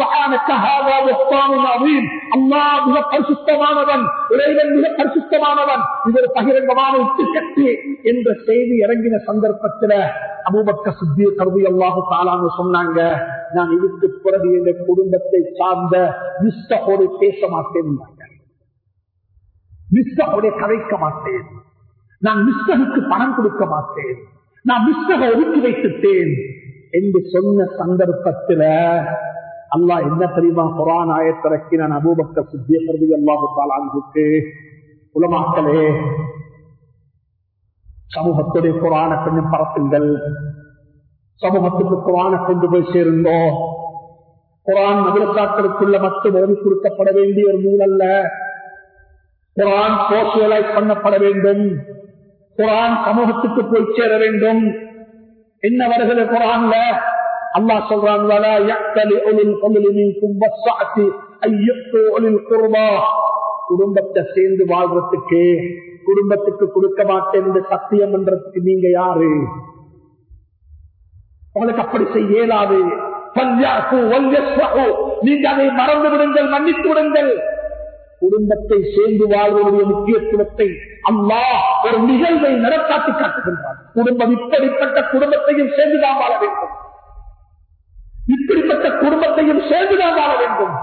அம்மா மிக பரிசுத்தமானவன் இறைவன் மிக பரிசுத்தமானவன் இது ஒரு பகிரங்கமான இட்டுக்கட்டு என்ற செய்தி இறங்கின சந்தர்ப்பத்தில் அபூபக்க சித்தி கருதி அல்லாஹு தாலான்னு சொன்னாங்க நான் இதுக்கு பிறகு என்ற குடும்பத்தை சார்ந்த மிஸ்டகோடு பேச மாட்டேன் மிஸ்டகோட கதைக்க மாட்டேன் நான் மிஸ்டகுக்கு பணம் கொடுக்க மாட்டேன் நான் மிஸ்டக ஒதுக்கி வைத்துட்டேன் என்று சொன்ன சந்தர்ப்பத்தில் அல்லாஹ் என்ன தெரியுமா குரான் ஆயத்திறக்கி நான் அபூபக்க சித்திய கருதி அல்லாஹு தாலானுக்கு உலமாக்களே சமூகத்துடைய குரான கொஞ்சம் பரப்புங்கள் சமூகத்துக்கு குரான கொண்டு போய் சேருங்கோ குரான் மதுரத்தாக்களுக்குள்ள மட்டும் ஓடி கொடுக்கப்பட வேண்டிய ஒரு நூல் அல்ல குரான் சோசியலைஸ் பண்ணப்பட வேண்டும் குரான் சமூகத்துக்கு போய் சேர வேண்டும் என்ன வருகிற குரான்ல அல்லா சொல்றான் குடும்பத்தை சேர்ந்து வாழ்றதுக்கு குடும்பத்துக்கு கொடுக்க மாட்டேன் என்று சத்தியம் பண்றதுக்கு நீங்க யாரு உங்களுக்கு அப்படி செய்ய இயலாது நீங்க அதை மறந்து விடுங்கள் மன்னித்து விடுங்கள் குடும்பத்தை சேர்ந்து வாழ்வதனுடைய முக்கியத்துவத்தை அம்மா ஒரு நிகழ்வை நடத்தாட்டி காட்டுகின்றார் குடும்பம் இப்படிப்பட்ட குடும்பத்தையும் சேர்ந்துதான் வாழ வேண்டும் இப்படிப்பட்ட குடும்பத்தையும் சேர்ந்துதான் வாழ வேண்டும்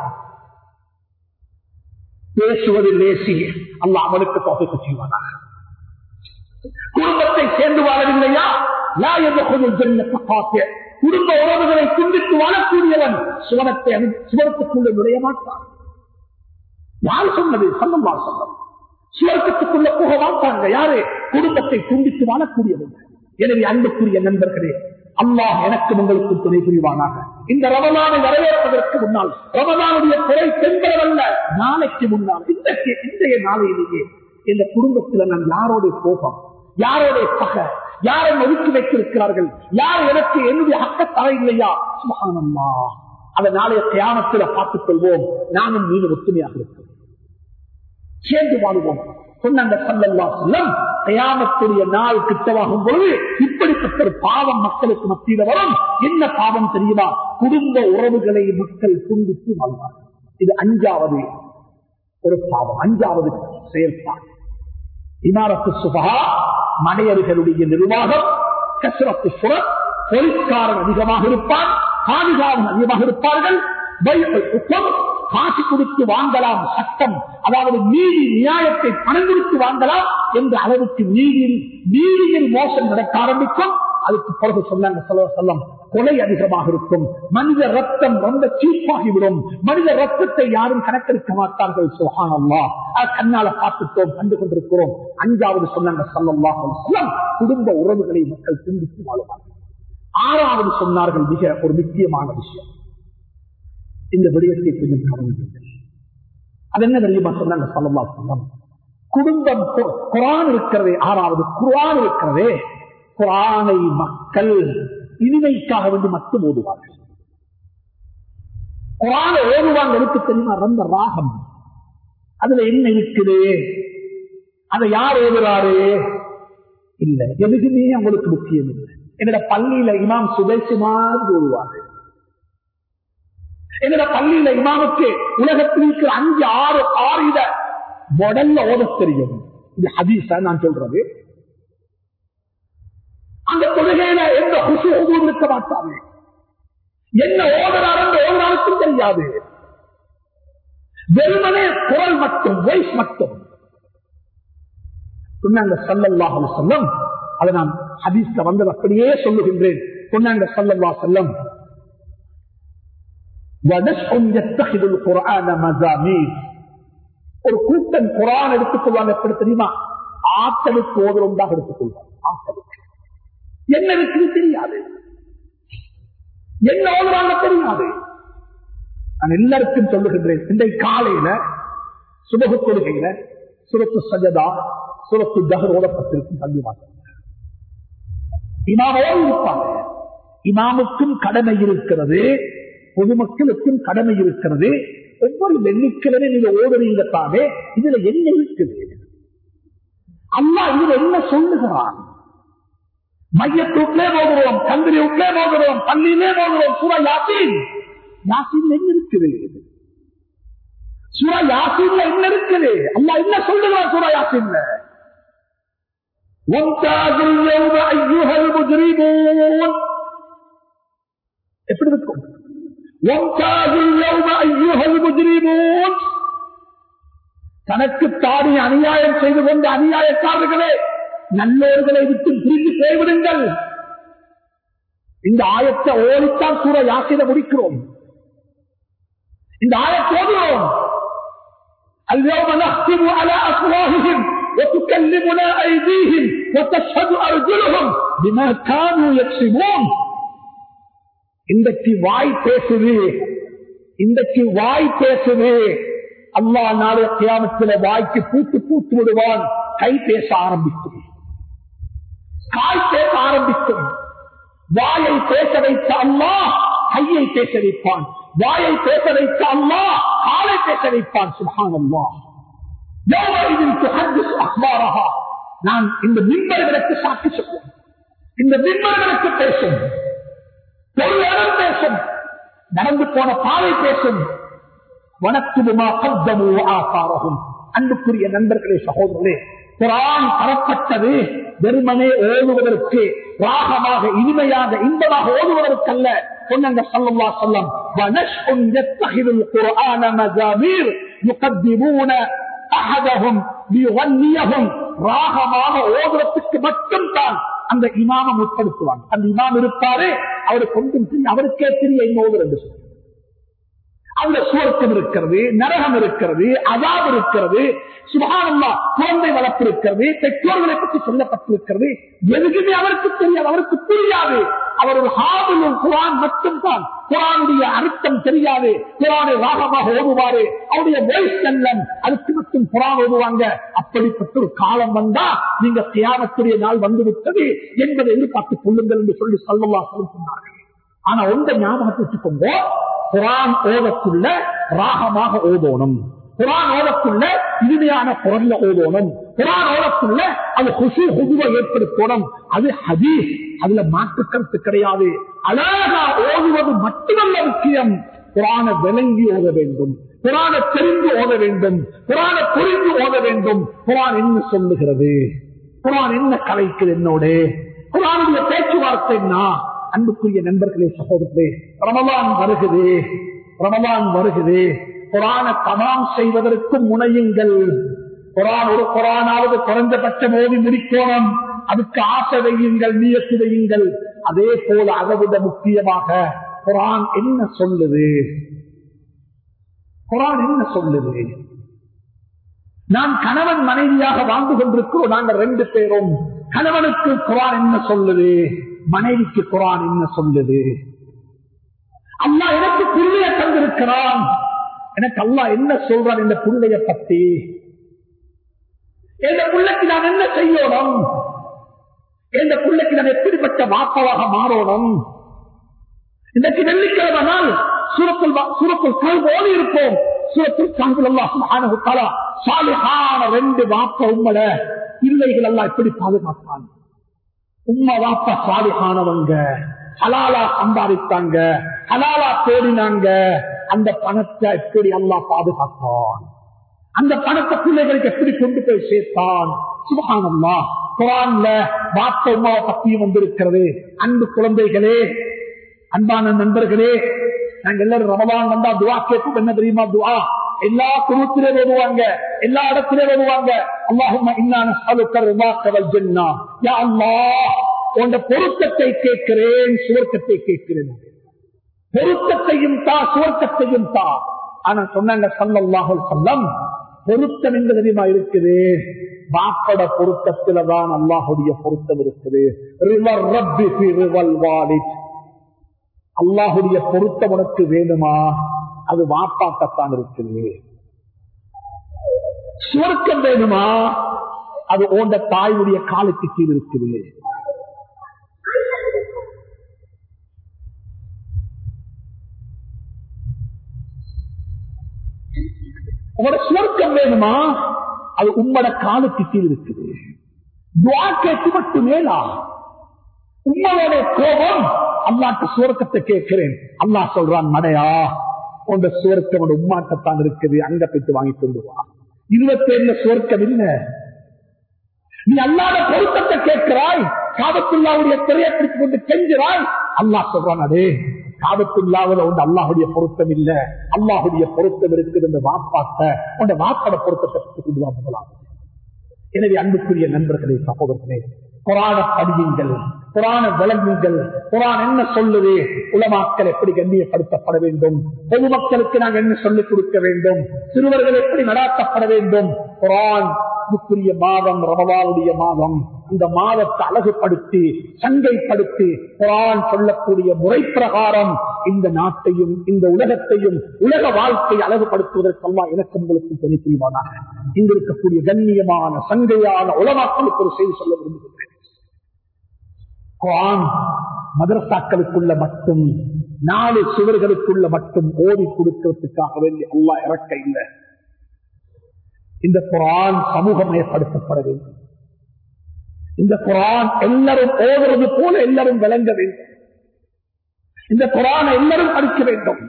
பேசுவது லேசி அல்ல அவனுக்கு தொகைக்கு செய்வானாக குடும்பத்தை சேர்ந்து வாழவில்லையா குடும்ப உறவுகளை துண்டித்து வாழக்கூடியவன் சுவனத்தை சுவனத்துக்குள்ள நுழைய மாட்டான் யார் சொன்னது சன்னம்மா சொன்னது சுவர்க்கத்துக்குள்ள போக மாட்டாங்க யாரு குடும்பத்தை துண்டித்து வாழக்கூடியவன் எனவே அன்புக்குரிய நண்பர்களே அல்லாஹ் எனக்கு உங்களுக்கு துணை புரிவானாக இந்த ரமலானை வரவேற்பதற்கு முன்னால் ரமலானுடைய குறை தென்படவல்ல நாளைக்கு முன்னால் இன்றைக்கு இன்றைய நாளையிலேயே இந்த குடும்பத்துல நான் யாரோட கோபம் யாரோட பகை யாரை ஒதுக்கி வைத்திருக்கிறார்கள் யார் எனக்கு என்னுடைய அக்க தர இல்லையா சுகானம்மா அதை நாளைய தியானத்துல பார்த்துக் கொள்வோம் நானும் மீன் ஒத்துமையாக இருக்கிறோம் சேர்ந்து வாழுவோம் சொன்னாங்க சல்லல்லா செல்லம் கயாமத்துடைய நாள் கிட்டவாகும் பொழுது இப்படிப்பட்ட ஒரு பாவம் மக்களுக்கு மத்தியில வரும் என்ன பாவம் தெரியுமா குடும்ப உறவுகளை மக்கள் துண்டித்து வாழ்வார்கள் இது அஞ்சாவது ஒரு பாவம் அஞ்சாவது செயல்பாடு இமாரத்து சுபா மனையர்களுடைய நிர்வாகம் கசரத்து சுரத் போலீஸ்காரன் அதிகமாக இருப்பான் பாதுகாவல் அதிகமாக இருப்பார்கள் காசு கொடுத்து வாங்கலாம் சட்டம் அதாவது நீதி நியாயத்தை பணம் கொடுத்து வாங்கலாம் என்ற அளவுக்கு நீதியில் நீதியில் மோசம் நடக்க ஆரம்பிக்கும் அதுக்கு பிறகு சொன்னாங்க சொல்லம் கொலை அதிகமாக இருக்கும் மனித ரத்தம் ரொம்ப சீப்பாகிவிடும் மனித ரத்தத்தை யாரும் கணக்கெடுக்க மாட்டார்கள் சுகானம்மா கண்ணால பார்த்துட்டோம் கண்டு கொண்டிருக்கிறோம் அஞ்சாவது சொன்னாங்க சொல்லம்மா சொல்லம் குடும்ப உறவுகளை மக்கள் சிந்தித்து வாழுவார்கள் ஆறாவது சொன்னார்கள் மிக ஒரு முக்கியமான விஷயம் இந்த விடயத்தை கொஞ்சம் கவனிங்கள் அது என்ன தெரியுமா சொன்னாங்க சொல்லம்மா சொல்லம் குடும்பம் குரான் இருக்கிறதே ஆறாவது குரான் இருக்கிறதே குரானை மக்கள் இனிமைக்காக வேண்டி மட்டும் ஓதுவார்கள் குரான ஓதுவாங்க இருக்கு தெரியுமா ரொம்ப ராகம் அதுல என்ன இருக்குது அதை யார் ஓதுறாரு இல்ல எதுக்குமே அவங்களுக்கு முக்கியம் இல்லை என்னோட பள்ளியில இமாம் சுதேசி மாதிரி ஓதுவார்கள் என்னோட பள்ளியில இமாமுக்கு உலகத்தில் இருக்கிற அஞ்சு ஆறு ஆயுத உடல்ல ஓத தெரியும் இது ஹதீஸ நான் சொல்றது அந்த தொழுகையில எந்த குசுவும் இருக்க மாட்டாங்க என்ன ஓடுறார் என்று ஓடுறாருக்கும் தெரியாது வெறுமனே குரல் மட்டும் வயசு மட்டும் சொன்னாங்க சல்லல்லாஹு செல்லம் அதை நான் ஹதீஸ்ல வந்தது அப்படியே சொல்லுகின்றேன் சொன்னாங்க சல்லல்லா செல்லம் ஒரு கூட்டம் குரான் எடுத்துக்கொள்வாங்க எப்படி தெரியுமா ஆக்களுக்கு ஓதுறோம்தாக எடுத்துக்கொள்வாங்க ஆக்களுக்கு என்ன இருக்குது தெரியாது என்ன ஓதுறாங்க தெரியாது நான் எல்லாருக்கும் சொல்லுகின்றேன் இன்றைக்கு காலையில சுபகு கொள்கையில சுரத்து சஜதா சுரத்து தகர் ஓடப்பட்டிருக்கும் பள்ளி மாற்றம் இமாவோடு இருப்பாங்க இமாமுக்கும் கடமை இருக்கிறது பொதுமக்களுக்கும் கடமை இருக்கிறது ஒவ்வொரு வெள்ளிக்கிழமை நீங்க ஓடுறீங்க தானே இதுல என்ன இருக்குது அம்மா இதுல என்ன சொல்லுகிறான் மையத்தூட்டிலே போகிறோம் கந்திரி விட்டே போகிறோம் பள்ளியிலே போகிறோம் சுரா யாசின் யாசின் என்ன இருக்குது சுரா யாசின்ல என்ன இருக்குது அம்மா என்ன சொல்லுகிறான் சுரா யாசின்ல وامتازوا اليوم ايها المجرمون எப்படி இருக்கும் وامتازوا اليوم ايها المجرمون தனக்கு தாடி அநியாயம் செய்து கொண்ட அநியாயக்காரர்களே நல்லோர்களை விட்டு பிரிந்து போய்விடுங்கள் இந்த ஆயத்தை ஓடித்தான் சூற யாசிட முடிக்கிறோம் இந்த ஆயத்தை ஓடுவோம் اليوم نختم على افواههم وتكلمنا ايديهم وتشهد ارجلهم بما كانوا يكسبون இன்றைக்கு வாய் பேசுது இன்றைக்கு வாய் பேசுது அல்லா நாளை கியாமத்தில் வாய்க்கு பூட்டு பூத்து விடுவான் கை பேச ஆரம்பிக்கும் கால் பேச ஆரம்பிக்கும் வாயை பேச வைத்த அம்மா கையை பேச வைப்பான் வாயை பேச வைத்த அம்மா காலை பேச வைப்பான் சுபான் அம்மா நான் இந்த மின்பர்களுக்கு சாட்சி சொல்லுவேன் இந்த மின்பர்களுக்கு பேசும் பொருளிடம் பேசும் நடந்து போன பாதை பேசும் வனத்துமா கத்தமோ ஆசாரகும் அன்புக்குரிய நண்பர்களே சகோதரர்களே குரான் தரப்பட்டது வெறுமனே ஓதுவதற்கு ராகமாக இனிமையாக இன்பமாக ஓதுவதற்கல்ல சொன்னாங்க சல்லல்லா சொல்லம் வனஷ்உன் யத்தஹிதுல் குர்ஆன மஸாமீர் யுகத்திமூன அஹதஹும் லியுகன்னியஹும் ராகமாக ஓதுறதுக்கு மட்டும் தான் அந்த இமாமம் உட்படுத்துவாங்க அந்த இமாம் இருப்பாரு அவரு கொண்டும் அவருக்கே தெரிய என்ன ஓதுறது என்று சொல்லி அந்த சுவர்க்கம் இருக்கிறது நரகம் இருக்கிறது அதாப் இருக்கிறது சுபானம்மா குழந்தை வளர்ப்பு இருக்கிறது பெற்றோர்களை பற்றி சொல்லப்பட்டிருக்கிறது எதுக்குமே அவருக்கு தெரியாது அவருக்கு புரியாது அவர் ஒரு ஹாபிலும் குரான் மட்டும்தான் குரானுடைய அர்த்தம் தெரியாது குரானை ராகமாக ஓடுவாரு அவருடைய வயசு செல்லம் அதுக்கு மட்டும் குரான் ஓடுவாங்க அப்படிப்பட்ட ஒரு காலம் வந்தா நீங்க தியானத்துடைய நாள் வந்து விட்டது என்பதை எதிர்பார்த்துக் கொள்ளுங்கள் என்று சொல்லி சொல்லவா சொன்னார்கள் ஆனா ஒன்றை ஞாபகத்தை வச்சுக்கோங்க குரான் ஓதக்குள்ள ராகமாக ஓதோணும் குரான் ஓதக்குள்ள இனிமையான குரல்ல ஓதோணும் குரான் ஓதக்குள்ள அது குசு குதுவை ஏற்படுத்தணும் அது ஹதீஸ் அதுல மாற்று கருத்து கிடையாது அழகா ஓதுவது மட்டுமல்ல முக்கியம் குரான விளங்கி ஓத வேண்டும் குரான தெரிந்து ஓத வேண்டும் குரான புரிந்து ஓத வேண்டும் குரான் என்ன சொல்லுகிறது குரான் என்ன கலைக்குது என்னோட குரானுடைய பேச்சுவார்த்தை என்ன அன்புக்குரிய நண்பர்களே சகோதரர்களே ரமலான் வருகுது ரமலான் வருகுது குரான தமாம் செய்வதற்கும் முனையுங்கள் குரான் ஒரு குரானாவது குறைந்தபட்ச மோதி முடிக்கணும் அதுக்கு ஆசை வையுங்கள் நீயத்து வையுங்கள் அதே போல அதை விட முக்கியமாக குரான் என்ன சொல்லுது குரான் என்ன சொல்லுது நான் கணவன் மனைவியாக வாழ்ந்து கொண்டிருக்கிறோம் நாங்கள் ரெண்டு பேரும் கணவனுக்கு குரான் என்ன சொல்லுது மனைவிக்கு குரான் என்ன சொல்லுது அம்மா எனக்கு பிள்ளைய தந்திருக்கிறான் எனக்கு அல்லா என்ன சொல்றான் இந்த பிள்ளைய பத்தி இந்த பிள்ளைக்கு நான் என்ன செய்யணும் இந்த பிள்ளைக்கு நான் எப்படிப்பட்ட வாப்பவாக மாறணும் இன்றைக்கு வெள்ளிக்கிழமை நாள் சூரத்தில் சூரத்தில் கல்வோடு இருப்போம் சூரத்தில் கல்வி சாலிஹான ரெண்டு வாப்ப உம்மட பிள்ளைகள் எல்லாம் எப்படி பாதுகாப்பாங்க உம்மா வாப்பா சாலிஹானவங்க ஹலாலா சம்பாதித்தாங்க ஹலாலா தேடினாங்க அந்த பணத்தை எப்படி அல்லா பாதுகாத்தான் அந்த பணத்தை பிள்ளைகளுக்கு எப்படி கொண்டு போய் சேர்த்தான் சுபகானம்மா குரான்ல வாப்ப உமாவை பத்தியும் வந்திருக்கிறது அன்பு குழந்தைகளே அன்பான நண்பர்களே நாங்க எல்லாரும் ரமலான் வந்தா துவா கேட்போம் என்ன தெரியுமா துவா எல்லா குழுத்திலே வருவாங்க எல்லா இடத்திலே வருவாங்க அல்லாஹும் உண்ட பொருத்தத்தை கேட்கிறேன் சுவர்க்கத்தை கேட்கிறேன் பொருத்தத்தையும் தா சுவர்க்கத்தையும் தா ஆனா சொன்னாங்க சல்லாஹல் சொல்லம் பொருத்தம் எங்க தெரியுமா இருக்குது பாப்பட பொருத்தத்தில தான் அல்லாஹுடைய பொருத்தம் இருக்குது ரிவர் ரப்பி ரிவல் வாலிட் அல்லாஹுடைய பொருத்தம் உனக்கு வேணுமா அது வாப்பாக்கத்தான் இருக்குது சுவர்க்கம் வேணுமா அது ஓண்ட தாயுடைய காலுக்கு கீழ் இருக்குது சொர்க்கம் வேணுமா அது உம்மட காலுக்கு கீழ் இருக்குது துவா கேட்டு மட்டும் மேலா உம்மோட கோபம் அல்லாட்ட சுவர்க்கத்தை கேட்கிறேன் அல்லாஹ் சொல்றான் மடையா உங்க சுவர்க்கம் உன் உம்மாட்டத்தான் இருக்குது அங்க போயிட்டு வாங்கி கொண்டு வா இருபத்தி ஏழுல சுவர்க்கம் இல்ல நீ அல்லாத பொருத்தத்தை கேட்கிறாய் காபத்துள்ளாவுடைய திரையை பிடித்துக் கொண்டு கெஞ்சுறாய் அல்லாஹ் சொல்றான் அதே காபத்துள்ளாவில் உண்டு அல்லாஹுடைய பொருத்தம் இல்ல அல்லாஹுடைய பொருத்தம் இருக்குது இந்த வாப்பாட்ட உண்ட வாப்பட பொருத்தத்தை பெற்றுக் கொண்டு வா முதலாம் எனவே அன்புக்குரிய நண்பர்களே சகோதரர்களே புராண படியுங்கள் புராண விளங்குங்கள் புராணம் என்ன சொல்லுது உலமாக்கள் எப்படி கண்ணியப்படுத்தப்பட வேண்டும் பொதுமக்களுக்கு நாங்கள் என்ன சொல்லிக் கொடுக்க வேண்டும் சிறுவர்கள் எப்படி நடாத்தப்பட வேண்டும் குரான் அன்புக்குரிய மாதம் ரமவானுடைய மாதம் இந்த மாதத்தை அழகுபடுத்தி சங்கைப்படுத்தி குரான் சொல்லக்கூடிய முறை பிரகாரம் இந்த நாட்டையும் இந்த உலகத்தையும் உலக வாழ்க்கையை அழகுபடுத்துவதற்கு அல்லா எனக்கு உங்களுக்கு துணை புரிவானாக இங்கு இருக்கக்கூடிய கண்ணியமான சங்கையான உலமாக்களுக்கு ஒரு செய்தி சொல்ல விரும்புகிறேன் குரான் மதரசாக்களுக்குள்ள மட்டும் நாலு சுவர்களுக்குள்ள மட்டும் ஓடி கொடுக்கிறதுக்காக வேண்டி அல்லா இறக்க இல்லை இந்த குரான் சமூகமயப்படுத்தப்பட வேண்டும் இந்த குரான் எல்லாரும் ஓதுறது போல எல்லாரும் விளங்க வேண்டும் இந்த குரானை எல்லாரும் படிக்க வேண்டும்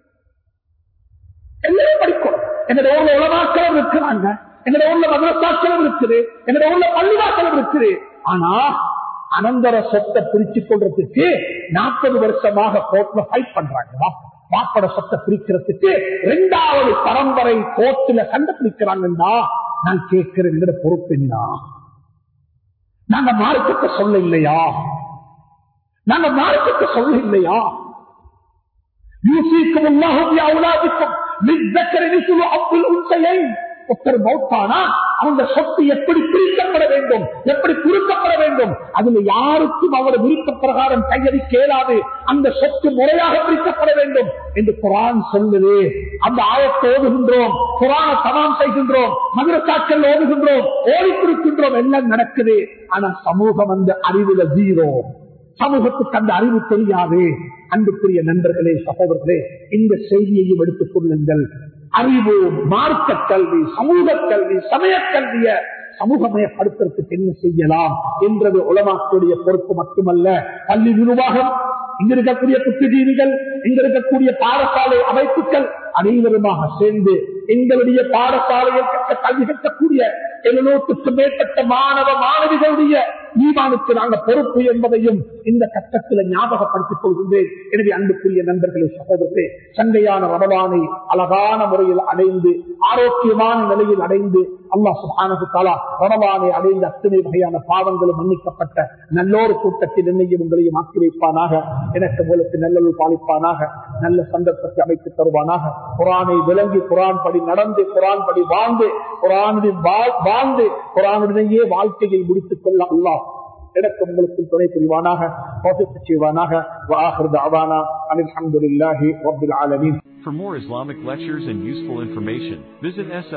எல்லாரும் படிக்கணும் என்னோட ஊர்ல உலமாக்களும் இருக்கிறாங்க என்னோட ஊர்ல மதரசாக்களும் இருக்குது என்னோட ஊர்ல பள்ளிவாக்களும் இருக்குது ஆனா அனந்தர சொத்தை பிரிச்சுக் கொள்றதுக்கு நாற்பது வருஷமாக கோர்ட்ல ஃபைட் பண்றாங்க வாப்பட சொத்தை பிரிக்கிறதுக்கு இரண்டாவது பரம்பரை கோர்ட்டுல கண்டுபிடிக்கிறாங்கன்னா நான் கேட்கிறேன் எங்கிற பொறுப்பு என்ன நாங்க மார்க்கத்தை சொல்ல இல்லையா நாங்க மார்க்கத்தை சொல்ல இல்லையா யூசிக்கும் அவுலாதிக்கும் அப்துல் உன்சையை ஒருத்தர் மௌத்தானா அவங்க சொத்து எப்படி பிரிக்கப்பட வேண்டும் எப்படி குறுக்கப்பட வேண்டும் அதுல யாருக்கும் அவர் விருப்ப பிரகாரம் கையளிக்க இயலாது அந்த சொத்து முறையாக பிரிக்கப்பட வேண்டும் என்று குரான் சொல்லுது அந்த ஆயத்தை ஓதுகின்றோம் குரான சமாம் செய்கின்றோம் மதுரசாக்கள் ஓதுகின்றோம் ஓடித்திருக்கின்றோம் எல்லாம் நடக்குது ஆனா சமூகம் அந்த அறிவுல ஜீரோ சமூகத்துக்கு அந்த அறிவு தெரியாது அன்புக்குரிய நண்பர்களே சகோதரர்களே இந்த செய்தியையும் எடுத்துக் கொள்ளுங்கள் அறிவு மார்க்க கல்வி சமூக கல்வி சமய கல்விய சமூகமயப்படுத்துறதுக்கு என்ன செய்யலாம் என்றது உலமாக்களுடைய பொறுப்பு மட்டுமல்ல பள்ளி நிர்வாகம் இங்க இருக்கக்கூடிய புத்திஜீவிகள் இங்க இருக்கக்கூடிய பாடசாலை அமைப்புகள் அனைவருமாக சேர்ந்து எங்களுடைய பாடசாலையில் கட்ட கல்வி கட்டக்கூடிய எழுநூற்றுக்கு மேற்பட்ட மாணவ மாணவிகளுடைய ஈமானுக்கு நாங்கள் பொறுப்பு என்பதையும் இந்த கட்டத்தில் ஞாபகப்படுத்திக் கொள்கின்றேன் எனவே அன்புக்குரிய நண்பர்களே சகோதரர்களே சண்டையான ரமலானை அழகான முறையில் அடைந்து ஆரோக்கியமான நிலையில் அடைந்து அல்லாஹ் சுபானது தாலா ரமலானை அடைந்த அத்தனை வகையான பாவங்களும் மன்னிக்கப்பட்ட நல்லோரு கூட்டத்தில் என்னையும் உங்களையும் ஆக்கி வைப்பானாக எனக்கு உங்களுக்கு நல்லொரு பாலிப்பானாக நல்ல சந்தர்ப்பத்தை அமைத்து தருவானாக குரானை விளங்கி குரான் படி நடந்து குரான் படி வாழ்ந்து குரானுடன் வாழ்ந்து குரானுடனேயே வாழ்க்கையை முடித்துக் கொள்ள அல்லாஹ் எனக்கு உங்களுக்கு துணை புரிவானாக செய்வானாக For more Islamic lectures and useful information, visit